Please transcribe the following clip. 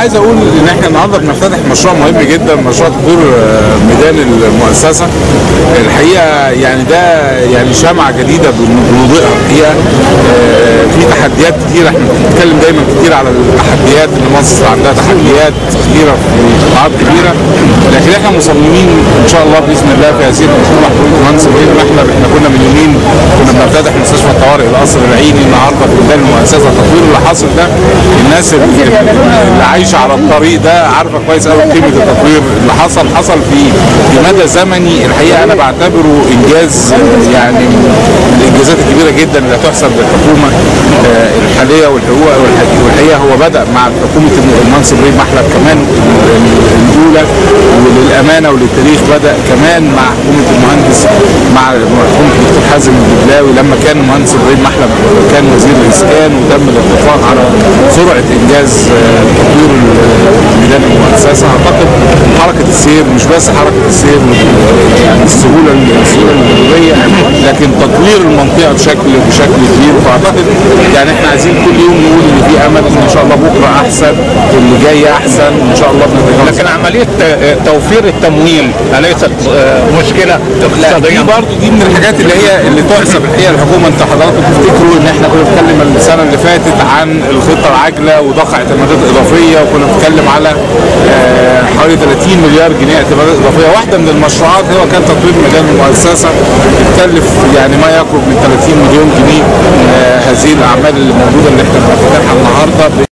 عايز اقول ان احنا النهارده بنفتتح مشروع مهم جدا مشروع تطوير آه، ميدان المؤسسه الحقيقه يعني ده يعني شمعه جديده بنضيئها الحقيقه آه، في تحديات كتيره احنا بنتكلم دايما كتير على التحديات ان مصر عندها تحديات كتيره في قطاعات كبيره لكن احنا مصممين ان شاء الله باذن الله في هذه الحكومه حكومه المهندس ابراهيم محلب احنا كنا من يومين كنا بنفتتح مستشفى الطوارئ القصر العيني النهارده في ميدان المؤسسه التطوير اللي حاصل ده الناس اللي اللي عايشه على الطريق ده عارفه كويس قوي قيمه التطوير اللي حصل حصل في في مدى زمني الحقيقه انا بعتبره انجاز آه، يعني من الانجازات الكبيره جدا اللي هتحسب للحكومه آه، الحاليه والحقوق والحقيقه والحقيقة هو بدا مع حكومه المهندس ابراهيم محلب كمان الاولى وللامانه وللتاريخ بدا كمان مع حكومه المهندس مع حكومه الدكتور حازم الدبلاوي لما كان المهندس ابراهيم محلب كان وزير الاسكان وتم الاتفاق على سرعه انجاز آه، تطوير ميدان المؤسسه اعتقد حركه السير مش بس حركه السير يعني السهوله السهوله المروريه لكن تطوير المنطقه بشكل بشكل كبير فاعتقد يعني احنا عايزين كل يوم نقول ان في امل ان شاء الله بكره احسن اللي جاي احسن ان شاء الله بنتجاوز لكن عمليه آه، توفير التمويل اليست آه، مشكله لا اقتصاديه دي برضه دي من الحاجات اللي هي اللي تحسب الحقيقه الحكومه انت حضراتكم تفتكروا ان احنا كنا بنتكلم السنه اللي فاتت عن الخطه العاجله وضخ اعتمادات اضافيه وكنا بنتكلم على آه، حوالي 30 مليار جنيه اعتمادات اضافيه واحده من المشروعات هو كان تطوير ميدان المؤسسه بتكلف يعني ما يقرب من 30 مليون جنيه آه، هذه الاعمال اللي موجوده اللي احنا بنفتتحها النهارده